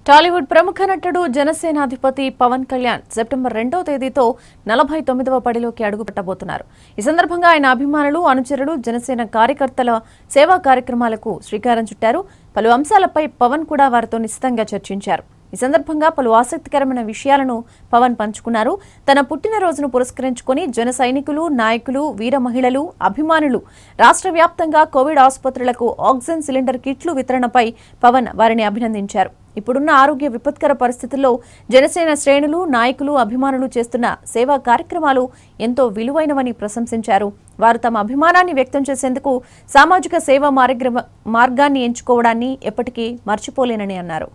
టాలీవుడ్ ప్రముఖ నటుడు జనసేనాధిపతి పవన్ కళ్యాణ్ సెప్టెంబర్ రెండవ తేదీతో నలభై తొమ్మిదవ పడిలోకి అడుగుపెట్టబోతున్నారు ఈ సందర్భంగా ఆయన అభిమానులు అనుచరులు జనసేన కార్యకర్తల సేవా కార్యక్రమాలకు శ్రీకారం చుట్టారు పలు అంశాలపై పవన్ కూడా వారితో నిశితంగా చర్చించారు ఈ సందర్భంగా పలు ఆసక్తికరమైన విషయాలను పవన్ పంచుకున్నారు తన పుట్టినరోజును పురస్కరించుకొని జన సైనికులు నాయకులు వీర మహిళలు అభిమానులు రాష్ట్ర వ్యాప్తంగా కోవిడ్ ఆసుపత్రులకు ఆక్సిజన్ సిలిండర్ కిట్లు వితరణపై పవన్ వారిని అభినందించారు ఇప్పుడున్న ఆరోగ్య విపత్కర పరిస్థితుల్లో జనసేన శ్రేణులు నాయకులు అభిమానులు చేస్తున్న సేవా కార్యక్రమాలు ఎంతో విలువైనవని ప్రశంసించారు వారు తమ అభిమానాన్ని వ్యక్తం చేసేందుకు సామాజిక సేవా మార్గ మార్గాన్ని ఎంచుకోవడాన్ని ఎప్పటికీ మర్చిపోలేనని అన్నారు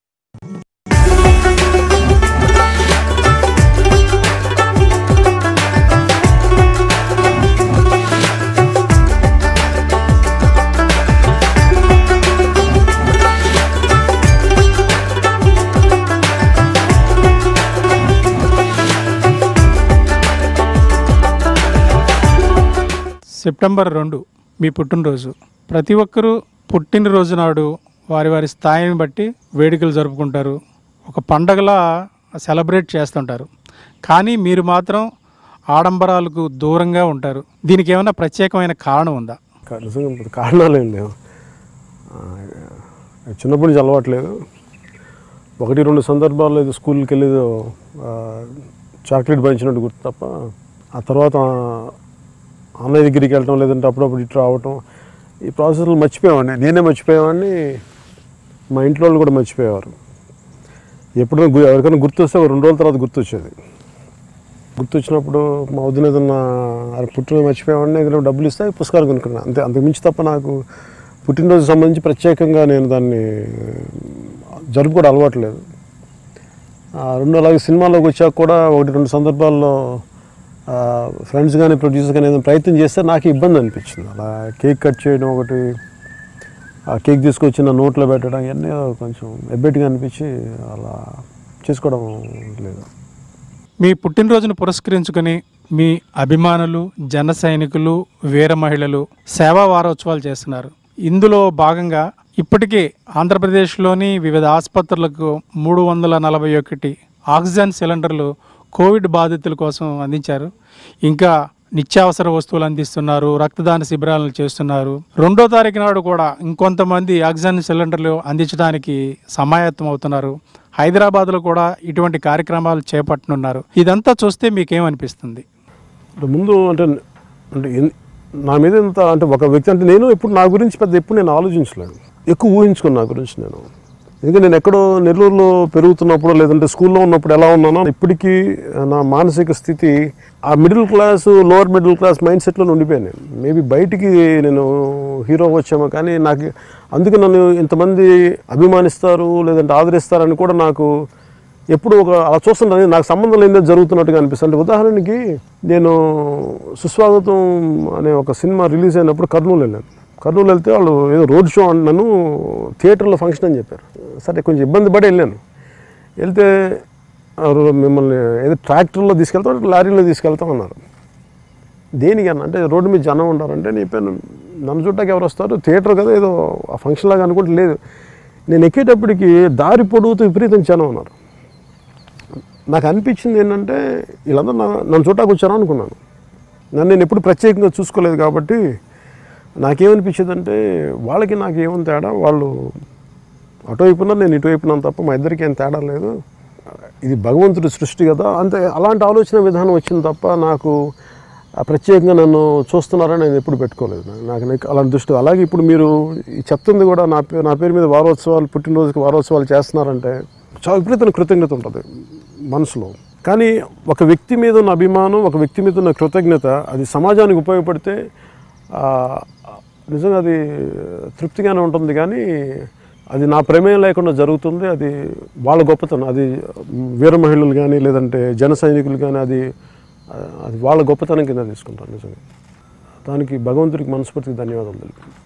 సెప్టెంబర్ రెండు మీ పుట్టినరోజు ప్రతి ఒక్కరూ పుట్టినరోజు నాడు వారి వారి స్థాయిని బట్టి వేడుకలు జరుపుకుంటారు ఒక పండగలా సెలబ్రేట్ చేస్తుంటారు కానీ మీరు మాత్రం ఆడంబరాలకు దూరంగా ఉంటారు దీనికి ఏమైనా ప్రత్యేకమైన కారణం ఉందా కా- నిజంగా పెద్ద కారణాలు ఏం లేవు ఆ, చిన్నప్పటి నుంచి అలవాట్లేదు ఒకటి రెండు సందర్భాల్లో ఇది స్కూల్కి వెళ్ళేది ఆ, చాక్లెట్ పంచినట్టు గుర్తు తప్ప ఆ తర్వాత అన్నయ్య దగ్గరికి వెళ్ళటం లేదంటే అప్పుడప్పుడు ఇటు రావటం ఈ ప్రాసెస్లో మర్చిపోయేవాడిని నేనే మర్చిపోయేవాడిని మా ఇంట్లో వాళ్ళు కూడా మర్చిపోయేవారు ఎప్పుడైనా గు- ఎవరికైనా గుర్తొస్తే ఒక రెండు రోజుల తర్వాత గుర్తొచ్చేది గుర్తొచ్చినప్పుడు మా వదిన ఏదన్నా అరే పుట్టినరోజు మర్చిపోయామని ఏదైనా డబ్బులు ఇస్తే పుస్తకాలు కొనుక్కున్నాను అంతే అంతకు మించి తప్ప నాకు పుట్టినరోజు సంబంధించి ప్రత్యేకంగా నేను దాన్ని జరుపుకోవడం అలవాటు లేదు ఆ, రెండు అలాగే సినిమాలోకి వచ్చాక కూడా ఒకటి రెండు సందర్భాల్లో ఫ్రెండ్స్ కానీ ప్రొడ్యూసర్ కానీ ఏదైనా ప్రయత్నం చేస్తే నాకు ఇబ్బంది అనిపించింది అలా కేక్ కట్ చేయడం ఒకటి ఆ కేక్ తీసుకొచ్చి నా నోట్లో పెట్టడం ఇవన్నీ కొంచెం ఎబ్బెట్గా అనిపించి అలా చేసుకోవడం లేదు మీ పుట్టినరోజును పురస్కరించుకొని మీ అభిమానులు జన సైనికులు వీర మహిళలు సేవా వారోత్సవాలు చేస్తున్నారు ఇందులో భాగంగా ఇప్పటికే ఆంధ్రప్రదేశ్లోని వివిధ ఆసుపత్రులకు మూడు వందల నలభై ఒకటి ఆక్సిజన్ సిలిండర్లు కోవిడ్ బాధితుల కోసం అందించారు ఇంకా నిత్యావసర వస్తువులు అందిస్తున్నారు రక్తదాన శిబిరాలను చేస్తున్నారు రెండో తారీఖు నాడు కూడా ఇంకొంతమంది ఆక్సిజన్ సిలిండర్లు అందించడానికి సమాయత్తం అవుతున్నారు హైదరాబాద్లో కూడా ఇటువంటి కార్యక్రమాలు చేపట్టనున్నారు ఇదంతా చూస్తే మీకేమనిపిస్తుంది అంటే ముందు అంటే అంటే ఎన్- నా మీద ఎంత అంటే ఒక వ్యక్తి అంటే నేను ఇప్పుడు నా గురించి పెద్ద ఎప్పుడు నేను ఆలోచించలేదు ఎక్కువ ఊహించుకున్నా నా గురించి నేను ఎందుకంటే నేను ఎక్కడో నెల్లూరులో పెరుగుతున్నప్పుడు లేదంటే స్కూల్లో ఉన్నప్పుడు ఎలా ఉన్నానో ఇప్పటికీ నా మానసిక స్థితి ఆ middle class lower middle class mind సెట్లో ఉండిపోయాను నేను మేబీ బయటికి నేను హీరో వచ్చామో కానీ నాకు అందుకే నన్ను ఇంతమంది అభిమానిస్తారు లేదంటే ఆదరిస్తారని కూడా నాకు ఎప్పుడు ఒక అలా చూస్తుంటే నాకు సంబంధం లేనిదే జరుగుతున్నట్టుగా అనిపిస్తుంది అంటే ఉదాహరణకి నేను సుస్వాగతం అనే ఒక సినిమా రిలీజ్ అయినప్పుడు కర్నూలు వెళ్ళాను కర్నూలు వెళ్తే వాళ్ళు ఏదో రోడ్ షో నన్ను థియేటర్లో ఫంక్షన్ అని చెప్పారు సరే కొంచెం ఇబ్బంది పడి వెళ్ళాను వెళ్తే ఆ రో- మిమ్మల్ని ఏదో ట్రాక్టర్లో తీసుకెళ్తాం లారీలో తీసుకెళ్తాం అన్నారు దేనికి అన్న అంటే రోడ్డు మీద జనం ఉంటారంటే నీ పేరు నన్ను చుట్టాకి ఎవరు వస్తారు థియేటర్ కదా ఏదో ఆ ఫంక్షన్ లాగా అనుకుంటే లేదు నేను ఎక్కేటప్పటికి దారి పొడుగుతూ విపరీతం జనం ఉన్నారు నాకు అనిపించింది ఏంటంటే వీళ్ళందరూ నా- నన్ను చూడటానికి వచ్చారా అనుకున్నాను నన్ను నేను ఎప్పుడు ప్రత్యేకంగా చూసుకోలేదు కాబట్టి నాకేమనిపించింది అంటే వాళ్ళకి నాకు ఏమని తేడా వాళ్ళు అటువైపు ఉన్నారు నేను ఇటువైపు ఉన్నాను తప్ప మా ఇద్దరికి ఏం తేడా లేదు ఇది భగవంతుడి సృష్టి కదా అంతే అలాంటి ఆలోచన విధానం వచ్చింది తప్ప నాకు ఆ ప్రత్యేకంగా నన్ను చూస్తున్నారని నేను ఎప్పుడు పెట్టుకోలేదు నాకు- నాకు నాకు అలాంటి దృష్టి అలాగే ఇప్పుడు మీరు ఈ చెప్తుంది కూడా నా పేరు నా పేరు మీద వారోత్సవాలు పుట్టినరోజుకి వారోత్సవాలు చేస్తున్నారంటే చాలా విపరీతమైన కృతజ్ఞత ఉంటుంది మనసులో కానీ ఒక వ్యక్తి మీద ఉన్న అభిమానం ఒక వ్యక్తి మీద ఉన్న కృతజ్ఞత అది సమాజానికి ఉపయోగపడితే ఆ, నిజంగా అది తృప్తిగానే ఉంటుంది కానీ అది నా ప్రమేయం లేకుండా జరుగుతుంది అది వాళ్ళ గొప్పతనం అది వీర మహిళలు కానీ లేదంటే జన సైనికులు కానీ అది అది వాళ్ళ గొప్పతనం కింద తీసుకుంటాను నిజంగా దానికి భగవంతుడికి మనస్ఫూర్తికి ధన్యవాదాలు తెలుపు